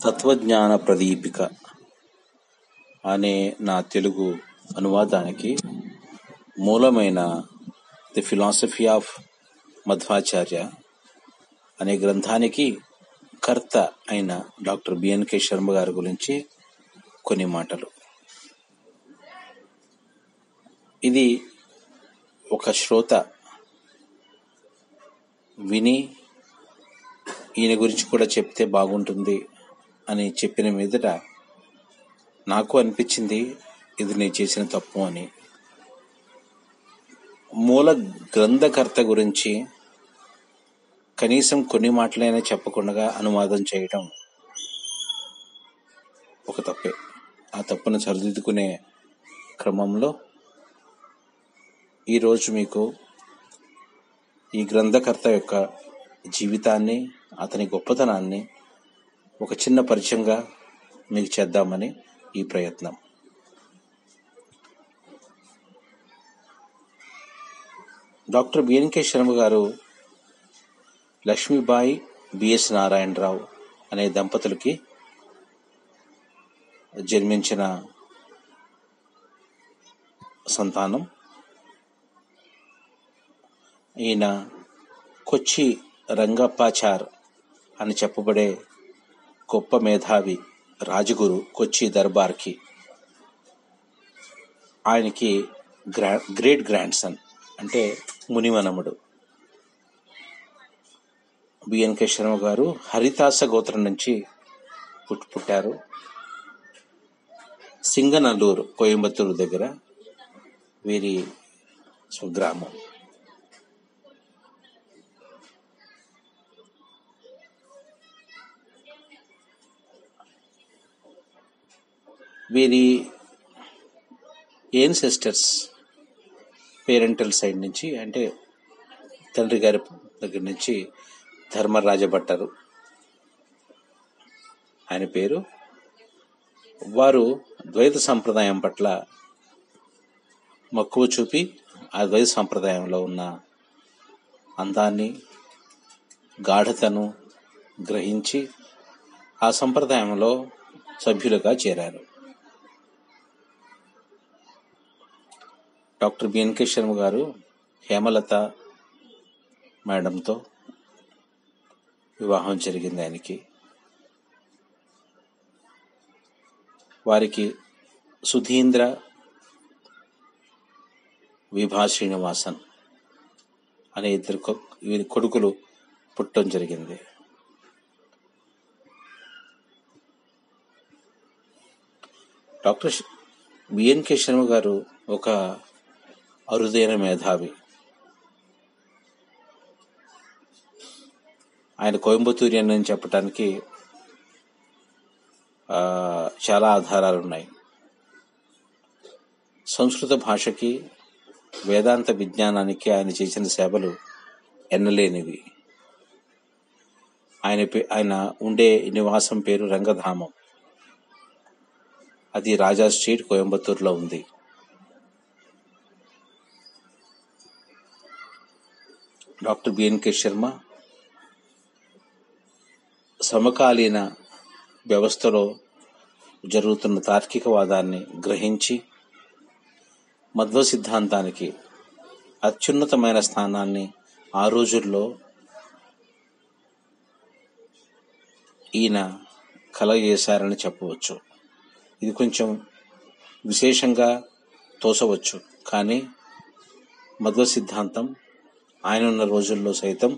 తత్వజ్ఞాన ప్రదీపిక అనే నా తెలుగు అనువాదానికి మూలమైన ది ఫిలాసఫీ ఆఫ్ మధ్వాచార్య అనే గ్రంథానికి కర్త అయిన డాక్టర్ బిఎన్కే శర్మ గారి గురించి కొన్ని మాటలు ఇది ఒక శ్రోత విని ఈయన గురించి కూడా చెప్తే బాగుంటుంది అని చెప్పిన మీదట నాకు అనిపించింది ఇది నేను చేసిన తప్పు అని మూల గ్రంథకర్త గురించి కనీసం కొన్ని మాటలైనా చెప్పకుండా అనువాదం చేయటం ఒక తప్పే ఆ తప్పును సరిదిద్దుకునే క్రమంలో ఈరోజు మీకు ఈ గ్రంథకర్త యొక్క జీవితాన్ని అతని గొప్పతనాన్ని ఒక చిన్న పరిచయంగా మీకు చేద్దామని ఈ ప్రయత్నం డాక్టర్ బిఎన్కే శర్మ గారు లక్ష్మీబాయి బిఎస్ నారాయణరావు అనే దంపతులకి జన్మించిన సంతానం ఈయన కొచ్చి రంగప్పాచార్ అని చెప్పబడే గొప్ప మేధావి రాజగురు కొచ్చి దర్బార్కి ఆయనకి గ్రా గ్రేట్ గ్రాండ్ సన్ అంటే మునిమనముడు బిఎన్కే శర్మ గారు హరితాస గోత్రం నుంచి పుట్ పుట్టారు సింగనల్లూరు కోయంబత్తూరు దగ్గర వీరి స్వగ్రామం వీరి ఏన్సెస్టర్స్ పేరెంటల్ సైడ్ నుంచి అంటే తండ్రి గారి దగ్గర నుంచి ధర్మరాజ భట్టరు ఆయన పేరు వారు ద్వైత సంప్రదాయం పట్ల మక్కువ చూపి ఆ ద్వైత సంప్రదాయంలో ఉన్న అందాన్ని గాఢతను గ్రహించి ఆ సంప్రదాయంలో సభ్యులుగా చేరారు డాక్టర్ బిఎన్కే శర్మ గారు హేమలత మేడంతో వివాహం జరిగింది ఆయనకి వారికి సుధీంద్ర విభా శ్రీనివాసన్ అనే ఇద్దరు కొ- వీరి కొడుకులు పుట్టడం జరిగింది డాక్టర్ శ- బిఎన్కే శర్మ గారు ఒక అరుదైన మేధావి ఆయన కోయంబత్తూరియన్ అని చెప్పడానికి ఆ, చాలా ఆధారాలు ఉన్నాయి సంస్కృత భాషకి వేదాంత విజ్ఞానానికి ఆయన చేసిన సేవలు ఎన్నలేనివి ఆయన పే- ఆయన ఉండే నివాసం పేరు రంగధామం అది రాజా స్ట్రీట్ కోయంబత్తూరులో ఉంది డాక్టర్ బిఎన్కే శర్మ సమకాలీన వ్యవస్థలో జరుగుతున్న తార్కికవాదాన్ని గ్రహించి మధ్వ సిద్ధాంతానికి అత్యున్నతమైన స్థానాన్ని ఆ రోజుల్లో ఈయన కలగజేశారని చెప్పవచ్చు ఇది కొంచెం విశేషంగా తోసవచ్చు కానీ మధ్వ సిద్ధాంతం ఆయన ఉన్న రోజుల్లో సైతం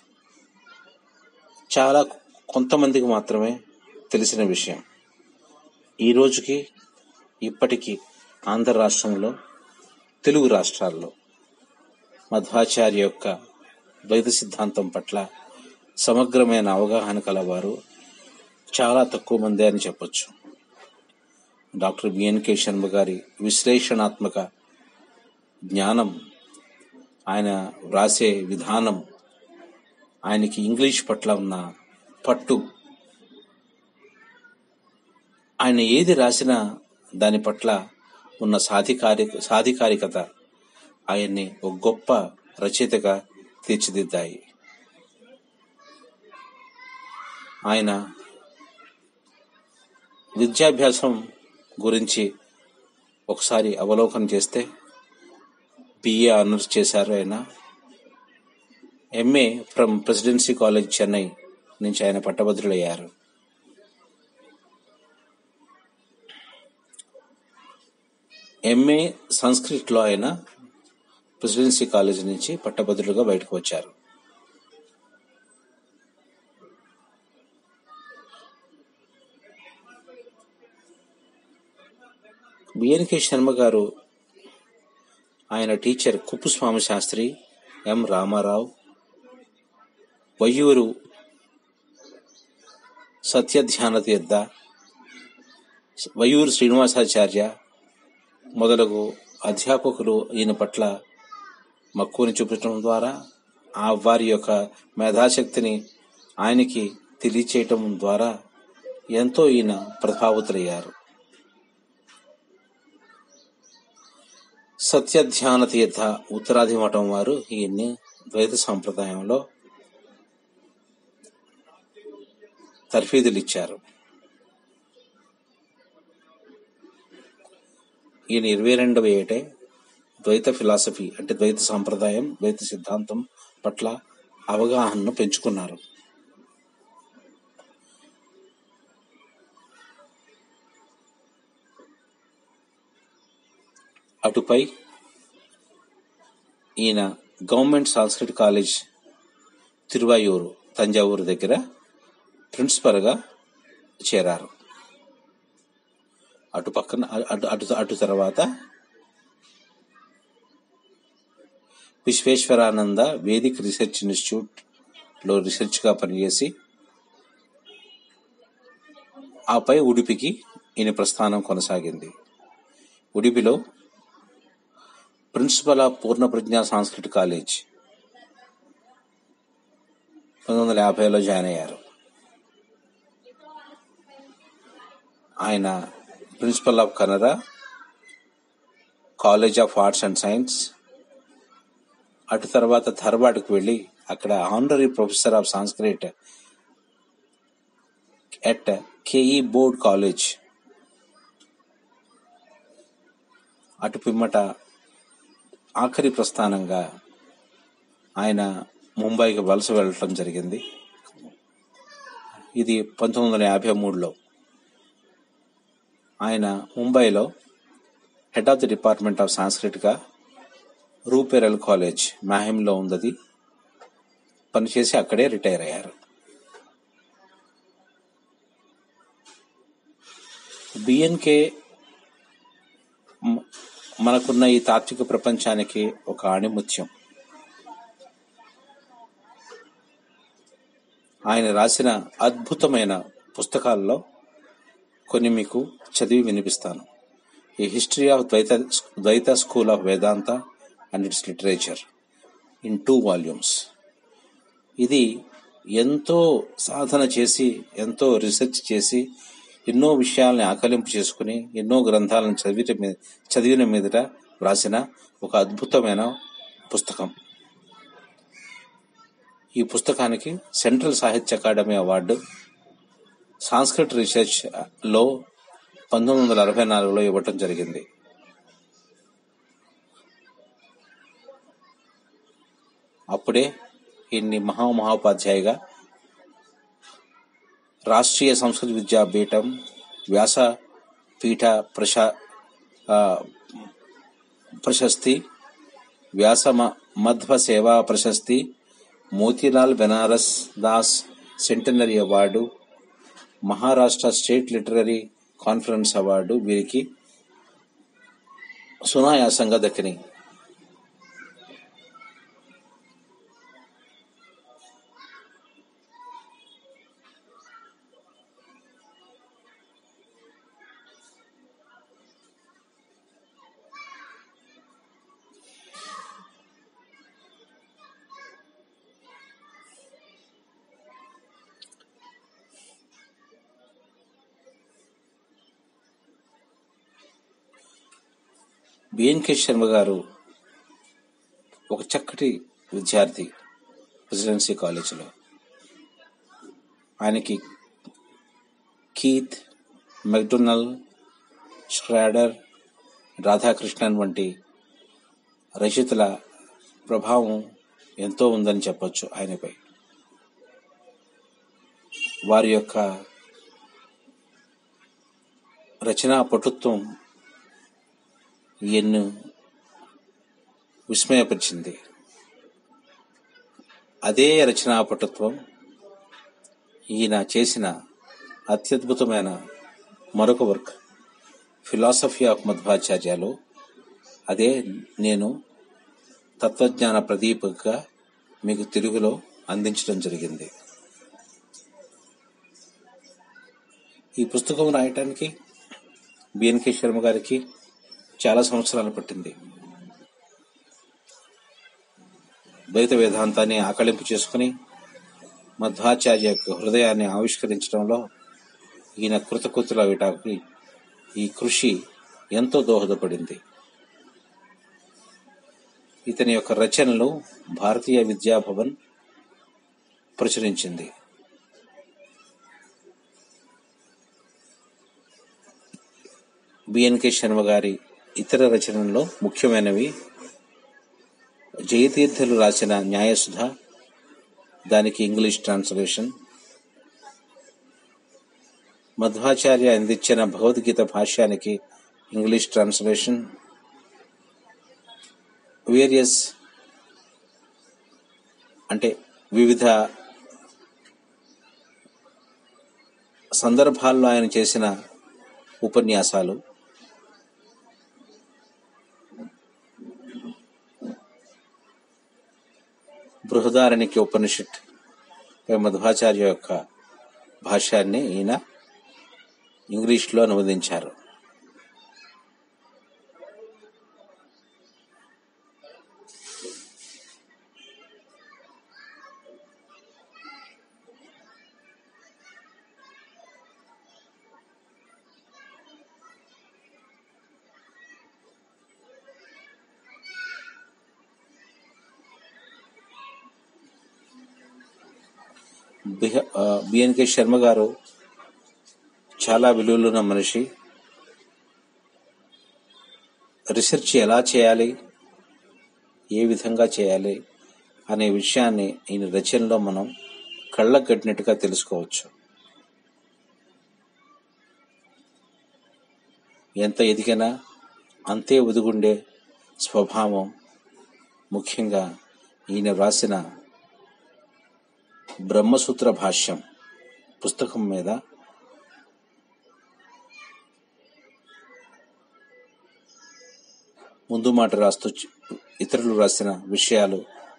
చాలా కొంతమందికి మాత్రమే తెలిసిన విషయం ఈ రోజుకి ఇప్పటికీ ఆంధ్ర రాష్ట్రంలో తెలుగు రాష్ట్రాల్లో మధ్వాచార్య యొక్క ద్వైత సిద్ధాంతం పట్ల సమగ్రమైన అవగాహన కలవారు చాలా తక్కువ మందే అని చెప్పొచ్చు డాక్టర్ బిఎన్కే శర్మ గారి విశ్లేషణాత్మక జ్ఞానం ఆయన వ్రాసే విధానం ఆయనకి ఇంగ్లీష్ పట్ల ఉన్న పట్టు ఆయన ఏది రాసినా దాని పట్ల ఉన్న సాధికారి సాధికారికత ఆయన్ని ఒక గొప్ప రచయితగా తీర్చిదిద్దాయి ఆయన విద్యాభ్యాసం గురించి ఒకసారి అవలోకనం చేస్తే బిఏ ఆనర్స్ చేశారు ఆయన MA from Presidency college Chennai నుంచి ఆయన పట్టభద్రులయ్యారు ఎంఏ సంస్కృత్లో ఆయన ప్రెసిడెన్సీ కాలేజ్ నుంచి పట్టభద్రులుగా బయటకు వచ్చారు బిఎన్కే శర్మ గారు ఆయన టీచర్ కుప్పుస్వామి శాస్త్రి ఎం రామారావు వయ్యూరు సత్యధ్యాన తీర్థ వయ్యూరు శ్రీనివాసాచార్య మొదలగు అధ్యాపకులు ఈయన పట్ల మక్కువని చూపించడం ద్వారా ఆ వారి యొక్క మేధాశక్తిని ఆయనకి తెలియచేయటం ద్వారా ఎంతో ఈయన ప్రభావితులయ్యారు సత్యధ్యాన తీర్థ ఉత్తరాది మఠం వారు ఈయన్ని ద్వైత సాంప్రదాయంలో తర్ఫీదులు ఇచ్చారు ఈయన ఇరవై రెండవ ఏటే ద్వైత ఫిలాసఫీ అంటే ద్వైత సాంప్రదాయం ద్వైత సిద్ధాంతం పట్ల అవగాహనను పెంచుకున్నారు అటుపై ఈయన గవర్నమెంట్ సంస్కృత కాలేజ్ తిరువాయూరు తంజావూరు దగ్గర ప్రిన్సిపల్గా చేరారు అటు పక్కన అటు అటు అటు తర్వాత విశ్వేశ్వరానంద వేదిక్ రీసెర్చ్ ఇన్స్టిట్యూట్లో రీసెర్చ్గా పనిచేసి ఆపై ఉడిపికి ఈయన ప్రస్థానం కొనసాగింది ఉడిపిలో ప్రిన్సిపల్ ఆఫ్ పూర్ణ ప్రజ్ఞా సంస్కృత కాలేజ్ పంతొమ్మిది వందల యాభైలో జాయిన్ అయ్యారు ఆయన principal of Kannada college of arts and science అటు తర్వాత ధార్వాడ్కు వెళ్ళి అక్కడ honorary professor of Sanskrit at KE board college అటు పిమ్మట ఆఖరి ప్రస్థానంగా ఆయన ముంబైకి వలస వెళ్ళటం జరిగింది ఇది పంతొమ్మిది వందల యాభై మూడులో ఆయన ముంబైలో head of the department of సాంస్క్రిట్గా రూపెరల్ కాలేజ్ మాహిమ్లో ఉందది పనిచేసి అక్కడే రిటైర్ అయ్యారు బిఎన్కే మనకున్న ఈ తాత్విక ప్రపంచానికి ఒక ఆణిముత్యం ఆయన రాసిన అద్భుతమైన పుస్తకాల్లో కొన్ని మీకు చదివి వినిపిస్తాను ఈ history of Dvaita Dvaita school of Vedanta and its literature in two volumes ఇది ఎంతో సాధన చేసి ఎంతో రీసెర్చ్ చేసి ఎన్నో విషయాల్ని ఆకలింపు చేసుకుని ఎన్నో గ్రంథాలను చదివిన మీద చదివిన మీదట వ్రాసిన ఒక అద్భుతమైన పుస్తకం ఈ పుస్తకానికి సెంట్రల్ సాహిత్య అకాడమీ అవార్డు సాంస్క్రిట్ రీసెర్చ్ లో పంతొమ్మిది వందల అరవై నాలుగులో ఇవ్వటం జరిగింది అప్పుడే ఇన్ని మహామహోపాధ్యాయుగా రాష్ట్రీయ సంస్కృత విద్యాపీఠం వ్యాస పీఠ ప్రశా ప్రశస్తి వ్యాస మధ్వ సేవా ప్రశస్తి Motilal Banaras Das centenary award Maharashtra state literary conference award వీరికి సునాయాసంగా దక్కినాయి బిఎన్కే శర్మ గారు ఒక చక్కటి విద్యార్థి ప్రెసిడెన్సీ కాలేజీలో ఆయనకి కీత్ మెక్డొనల్ ష్రాడర్ రాధాకృష్ణన్ వంటి రచయితల ప్రభావం ఎంతో ఉందని చెప్పొచ్చు ఆయనపై వారి యొక్క రచనా పటుత్వం ఎన్ను విస్మయపరిచింది అదే రచనా పటుత్వం ఈయన చేసిన అత్యద్భుతమైన మరొక వర్క్ ఫిలాసఫీ ఆఫ్ మధ్వాచార్యాలు అదే నేను తత్వజ్ఞాన ప్రదీపగా మీకు తెలుగులో అందించడం జరిగింది ఈ పుస్తకం రాయటానికి బిఎన్కే శర్మ గారికి చాలా సంవత్సరాలు పట్టింది ద్వైత వేదాంతాన్ని ఆకళింపు చేసుకుని మధ్వాచార్య యొక్క హృదయాన్ని ఆవిష్కరించడంలో ఈయన కృతకృతుల వీటాకి ఈ కృషి ఎంతో దోహదపడింది ఇతని యొక్క రచనలు భారతీయ విద్యాభవన్ ప్రచురించింది బిఎన్కే శర్మ గారి ఇతర రచనల్లో ముఖ్యమైనవి జయతీర్థులు రాసిన న్యాయసుధ దానికి ఇంగ్లీష్ ట్రాన్స్లేషన్ మధ్వాచార్య అందించిన భగవద్గీత భాష్యానికి ఇంగ్లీష్ ట్రాన్స్లేషన్ వేరియస్ అంటే వివిధ సందర్భాల్లో ఆయన చేసిన ఉపన్యాసాలు బృహదారణికి ఉపనిషత్ పై మధ్వాచార్య యొక్క భాష్యాన్ని ఈయన ఇంగ్లీష్లో అనువదించారు బిఎన్కే శర్మ గారు చాలా విలువలున్న మనిషి రీసెర్చ్ ఎలా చేయాలి ఏ విధంగా చేయాలి అనే విషయాన్ని ఈయన రచనలో మనం కళ్ళకు కట్టినట్టుగా తెలుసుకోవచ్చు ఎంత ఎదిగినా అంతే ఒదుగుండే స్వభావం ముఖ్యంగా ఈయన వ్రాసిన బ్రహ్మసూత్ర భాష్యం పుస్తకం మీద ముందు మాట రాస్తూ ఇతరులు రాసిన విషయాలు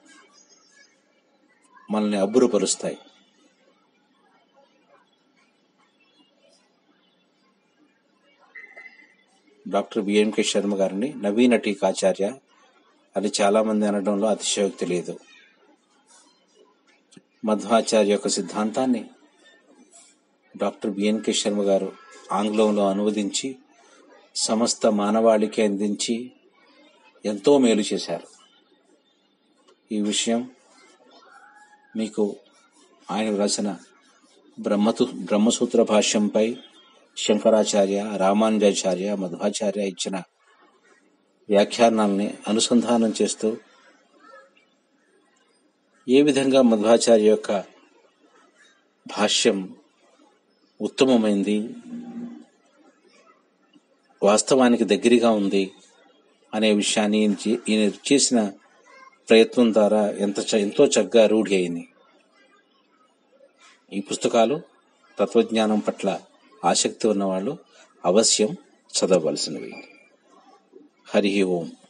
మనల్ని అబ్బురపరుస్తాయి డాక్టర్ బిఎంకే శర్మ గారిని నవీన టీకాచార్య అని చాలా మంది అనడంలో అతిశయోక్తి లేదు మధ్వాచార్య యొక్క సిద్ధాంతాన్ని డాక్టర్ బిఎన్కే శర్మ గారు ఆంగ్లంలో అనువదించి సమస్త మానవాళికి అందించి ఎంతో మేలు చేశారు ఈ విషయం మీకు ఆయన వ్రాసిన బ్రహ్మతు బ్రహ్మసూత్ర భాష్యంపై శంకరాచార్య రామానుజాచార్య మధ్వాచార్య ఇచ్చిన వ్యాఖ్యానాల్ని అనుసంధానం చేస్తూ ఏ విధంగా మధ్వాచార్య యొక్క భాష్యం ఉత్తమమైంది వాస్తవానికి దగ్గరగా ఉంది అనే విషయాన్ని ఈయన చేసిన ప్రయత్నం ద్వారా ఎంత ఎంతో చక్కగా రూఢి అయింది ఈ పుస్తకాలు తత్వజ్ఞానం పట్ల ఆసక్తి ఉన్నవాళ్ళు అవశ్యం చదవవలసినవి హరి ఓం